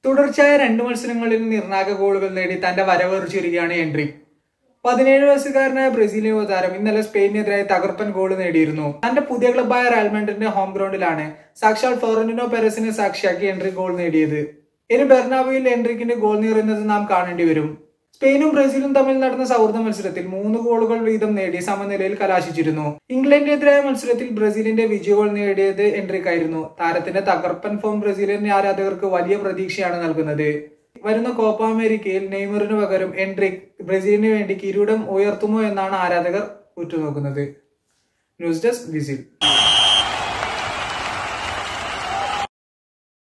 തുടർച്ചയായ രണ്ട് മത്സരങ്ങളിൽ നിർണായക ഗോളുകൾ നേടി തന്റെ വരവേറിച്ചിരിക്കുകയാണ് എൻട്രിക് പതിനേഴ് വയസ്സുകാരനായ ബ്രസീലിയൻ യുവതാരം ഇന്നലെ സ്പെയിനെതിരായി തകർപ്പൻ ഗോൾ നേടിയിരുന്നു തന്റെ പുതിയ ക്ലബായ റയൽ മാഡ്രിഡിന്റെ ഹോം ഗ്രൗണ്ടിലാണ് സാക്ഷാൽ ഫ്ലോറന്റിനോ പെരസിനെ സാക്ഷിയാക്കി എൻട്രിക് ഗോൾ നേടിയത് ഇനി ബെർണാബോയിൽ എൻട്രിക്കിന്റെ ഗോൾ നേറുന്നത് നാം കാണേണ്ടി വരും സ്പെയിനും ബ്രസീലും തമ്മിൽ നടന്ന സൗഹൃദ മത്സരത്തിൽ മൂന്ന് ഗോളുകൾ വീതം നേടി സമനിലയിൽ കലാശിച്ചിരുന്നു ഇംഗ്ലണ്ടിനെതിരായ മത്സരത്തിൽ ബ്രസീലിന്റെ വിജയ ഗോൾ നേടിയത് എൻട്രിക് ആയിരുന്നു താരത്തിന്റെ തകർപ്പൻ ഫോം ബ്രസീലിയൻ ആരാധകർക്ക് വലിയ പ്രതീക്ഷയാണ് നൽകുന്നത് വരുന്ന കോപ്പ അമേരിക്കയിൽ നെയ്മറിന് പകരം എൻട്രിക് ബ്രസീലിന് വേണ്ടി കിരീടം ഉയർത്തുമോ എന്നാണ് ആരാധകർ ഉറ്റുനോക്കുന്നത് ന്യൂസ് ഡെസ്ക് വിസിൽ